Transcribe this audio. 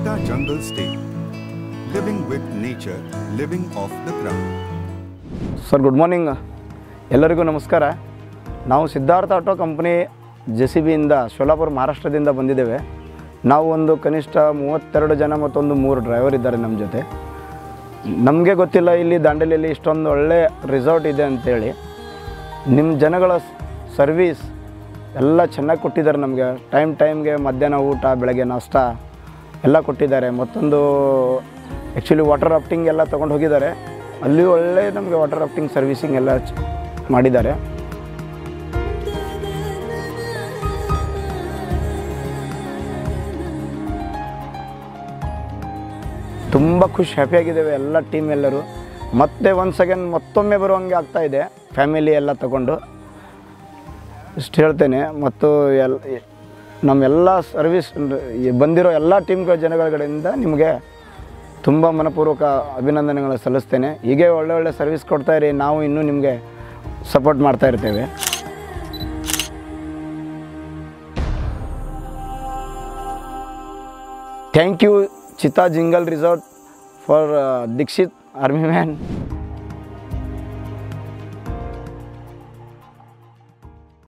Chitta Jungle Stay. Living with nature, living off the ground. Sir good morning ಎಲ್ಲರಿಗೂ ನಮಸ್ಕಾರ ನಾವು Siddharth auto company J C ಬಿಯಿಂದ ಶೋಲಾಪುರ ಮಹಾರಾಷ್ಟ್ರದಿಂದ ಬಂದಿದ್ದೇವೆ ನಾವು ಒಂದು ಕನಿಷ್ಠ ಮೂವತ್ತೆರಡು ಜನ ಮತ್ತೊಂದು ಮೂರು ಡ್ರೈವರ್ ಇದ್ದಾರೆ ನಮ್ಮ ಜೊತೆ ನಮಗೆ ಗೊತ್ತಿಲ್ಲ ಇಲ್ಲಿ ದಾಂಡೇಲಿಯಲ್ಲಿ ಇಷ್ಟೊಂದು ಒಳ್ಳೆ ರಿಸಾರ್ಟ್ ಇದೆ ಅಂತೇಳಿ ನಿಮ್ಮ ಜನಗಳ ಸರ್ವೀಸ್ ಎಲ್ಲ ಚೆನ್ನಾಗಿ ಕೊಟ್ಟಿದ್ದಾರೆ ನಮಗೆ ಟೈಮ್ ಟೈಮ್ಗೆ ಮಧ್ಯಾಹ್ನ ಊಟ ಬೆಳಗ್ಗೆ ನಾಷ್ಟ ಎಲ್ಲ ಕೊಟ್ಟಿದ್ದಾರೆ ಮತ್ತೊಂದು ಆ್ಯಕ್ಚುಲಿ ವಾಟರ್ ರಾಫ್ಟಿಂಗ್ ಎಲ್ಲ ತೊಗೊಂಡು ಹೋಗಿದ್ದಾರೆ ಅಲ್ಲಿ ಒಳ್ಳೆ ನಮಗೆ ವಾಟರ್ ರಾಫ್ಟಿಂಗ್ ಸರ್ವಿಸಿಂಗ್ ಎಲ್ಲ ಚ- ಮಾಡಿದ್ದಾರೆ ತುಂಬ ಖುಷಿ ಹ್ಯಾಪಿಯಾಗಿದ್ದೇವೆ ಎಲ್ಲ ಟೀಮ್ ಎಲ್ಲರೂ ಮತ್ತೆ ಒಂದು ಸೆಕೆಂಡ್ ಮತ್ತೊಮ್ಮೆ ಬರುವಂಗೆ ಆಗ್ತಾ ಇದೆ ಫ್ಯಾಮಿಲಿ ಎಲ್ಲ ತಗೊಂಡು ಇಷ್ಟು ಹೇಳ್ತೇನೆ ಮತ್ತು ಎಲ್ ನಮ್ಮೆಲ್ಲ ಸರ್ವಿಸ್ ಬಂದಿರೋ ಎಲ್ಲ ಟೀಮ್ಗಳ ಜನಗಳ ಕಡೆಯಿಂದ ನಿಮಗೆ ತುಂಬ ಮನಪೂರ್ವಕ ಅಭಿನಂದನೆಗಳು ಸಲ್ಲಿಸ್ತೇನೆ ಹೀಗೆ ಒಳ್ಳೆ ಒಳ್ಳೆ ಸರ್ವಿಸ್ ಕೊಡ್ತಾ ಇರಿ ನಾವು ಇನ್ನೂ ನಿಮಗೆ ಸಪೋರ್ಟ್ ಮಾಡ್ತಾ ಇರ್ತೇವೆ ಥ್ಯಾಂಕ್ ಯು ಚಿತಾ jingle resort for Dixit army man